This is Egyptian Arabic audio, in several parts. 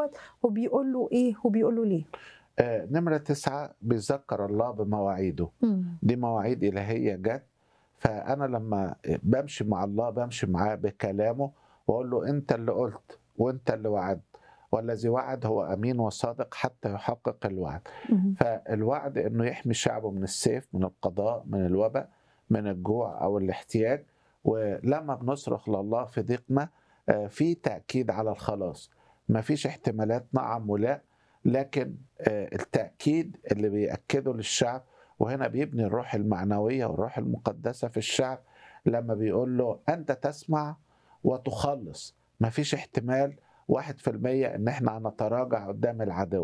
دوت وبيقول له ايه وبيقول له ليه آه، نمرة تسعة بيذكر الله بمواعيده مم. دي مواعيد إلهية جت فأنا لما بمشي مع الله بمشي معاه بكلامه وأقول له أنت اللي قلت وأنت اللي وعدت والذي وعد هو أمين وصادق حتى يحقق الوعد مم. فالوعد انه يحمي شعبه من السيف من القضاء من الوباء من الجوع او الاحتياج ولما بنصرخ لله في ضيقنا آه، في تاكيد على الخلاص ما فيش احتمالات نعم ولا لكن آه، التاكيد اللي بياكده للشعب وهنا بيبني الروح المعنويه والروح المقدسه في الشعب لما بيقول له انت تسمع وتخلص ما فيش احتمال واحد في المية ان احنا هنتراجع قدام العدو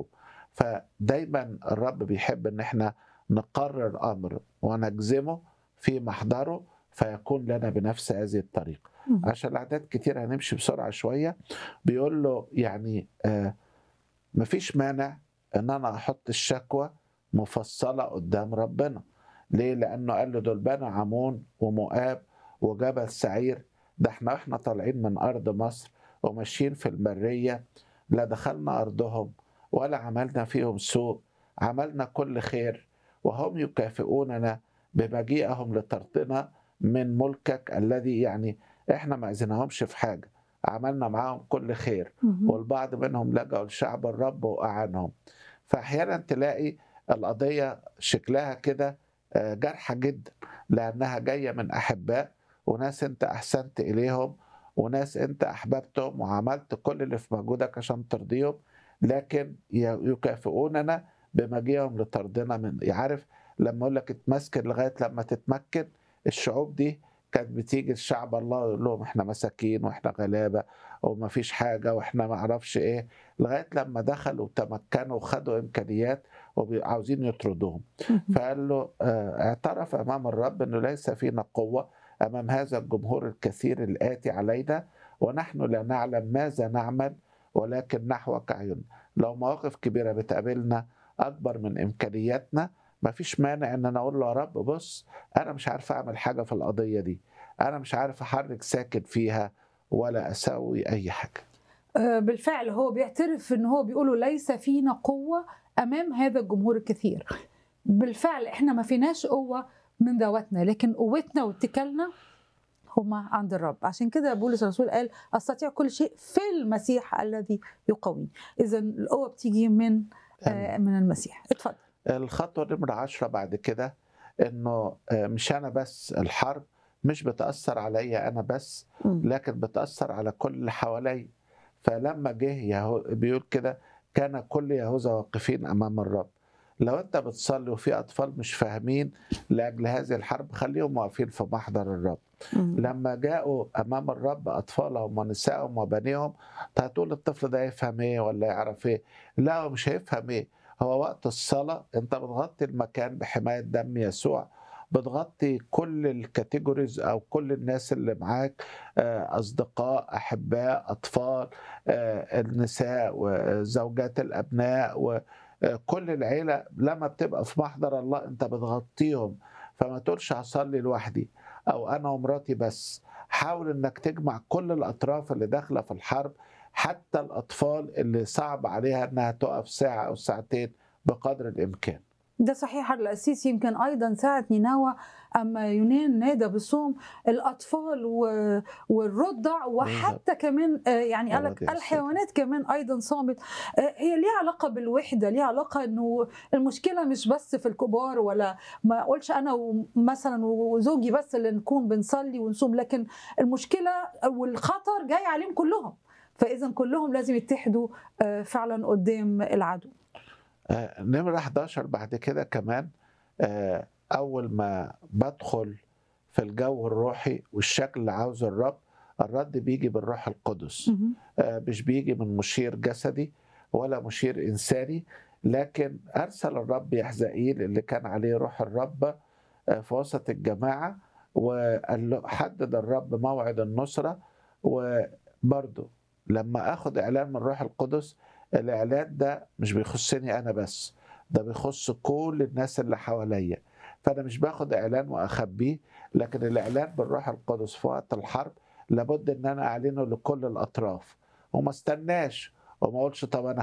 فدايما الرب بيحب ان احنا نقرر امر ونجزمه في محضره فيكون لنا بنفس هذه الطريقه مم. عشان الاعداد كتير هنمشي بسرعه شويه بيقول له يعني آه مفيش مانع ان انا احط الشكوى مفصله قدام ربنا ليه لانه قال له دول بني عمون ومؤاب وجبل سعير ده احنا واحنا طالعين من ارض مصر وماشيين في البريه لا دخلنا ارضهم ولا عملنا فيهم سوء عملنا كل خير وهم يكافئوننا بمجيئهم لطردنا من ملكك الذي يعني احنا ما اذناهمش في حاجه عملنا معاهم كل خير مم. والبعض منهم لجأوا لشعب الرب وأعانهم فأحيانا تلاقي القضية شكلها كده آه، جارحة جدا لأنها جاية من أحباء وناس أنت أحسنت إليهم وناس أنت أحببتهم وعملت كل اللي في مجهودك عشان ترضيهم لكن ي- يكافئوننا بمجيئهم لطردنا من عارف لما أقول لك اتمسكن لغاية لما تتمكن الشعوب دي كانت بتيجي الشعب الله يقول لهم احنا مساكين واحنا غلابه وما فيش حاجه واحنا ما اعرفش ايه لغايه لما دخلوا وتمكنوا وخدوا امكانيات وعاوزين يطردوهم مم. فقال له آه، اعترف امام الرب انه ليس فينا قوه امام هذا الجمهور الكثير الاتي علينا ونحن لا نعلم ماذا نعمل ولكن نحوك عيون لو مواقف كبيره بتقابلنا اكبر من امكانياتنا ما فيش مانع ان انا اقول له يا رب بص انا مش عارف اعمل حاجه في القضيه دي انا مش عارف احرك ساكن فيها ولا اسوي اي حاجه آه، بالفعل هو بيعترف ان هو بيقوله ليس فينا قوه امام هذا الجمهور الكثير بالفعل احنا ما فيناش قوه من ذواتنا لكن قوتنا واتكالنا هما عند الرب عشان كده بولس الرسول قال استطيع كل شيء في المسيح الذي يقويني اذا القوه بتيجي من آه، من المسيح اتفضل الخطوه نمره عشرة بعد كده انه آه، مش انا بس الحرب مش بتاثر عليا انا بس مم. لكن بتاثر على كل اللي حواليا فلما جه يهو بيقول كده كان كل يهوذا واقفين امام الرب لو انت بتصلي وفي اطفال مش فاهمين لاجل هذه الحرب خليهم واقفين في محضر الرب مم. لما جاءوا امام الرب اطفالهم ونسائهم وبنيهم هتقول الطفل ده يفهم ايه ولا يعرف ايه لا هو مش هيفهم ايه هو وقت الصلاه انت بتغطي المكان بحمايه دم يسوع بتغطي كل الكاتيجوريز او كل الناس اللي معاك آه، اصدقاء احباء اطفال آه، النساء وزوجات الابناء وكل العيله لما بتبقى في محضر الله انت بتغطيهم فما تقولش هصلي لوحدي او انا ومراتي بس حاول انك تجمع كل الاطراف اللي داخله في الحرب حتى الاطفال اللي صعب عليها انها تقف ساعه او ساعتين بقدر الامكان ده صحيح القسيس يمكن ايضا ساعه نينوى اما يونان نادى بالصوم الاطفال و- والرضع وحتى كمان آه، يعني قال لك الرضيع الحيوانات كمان ايضا صامت آه، هي ليها علاقه بالوحده ليها علاقه انه المشكله مش بس في الكبار ولا ما اقولش انا مثلا وزوجي بس اللي نكون بنصلي ونصوم لكن المشكله والخطر جاي عليهم كلهم فاذا كلهم لازم يتحدوا آه، فعلا قدام العدو آه، نمرة 11 بعد كده كمان آه، أول ما بدخل في الجو الروحي والشكل اللي عاوزه الرب الرد بيجي بالروح القدس مهم. آه، مش بيجي من مشير جسدي ولا مشير إنساني لكن أرسل الرب يحزائيل اللي كان عليه روح الرب آه، في وسط الجماعة وقال له حدد الرب موعد النصرة وبرضه لما أخد إعلان من الروح القدس الإعلان ده مش بيخصني أنا بس ده بيخص كل الناس اللي حواليا فأنا مش باخد إعلان وأخبيه لكن الإعلان بالروح القدس في وقت الحرب لابد إن أنا أعلنه لكل الأطراف وما استناش وما اقولش طب انا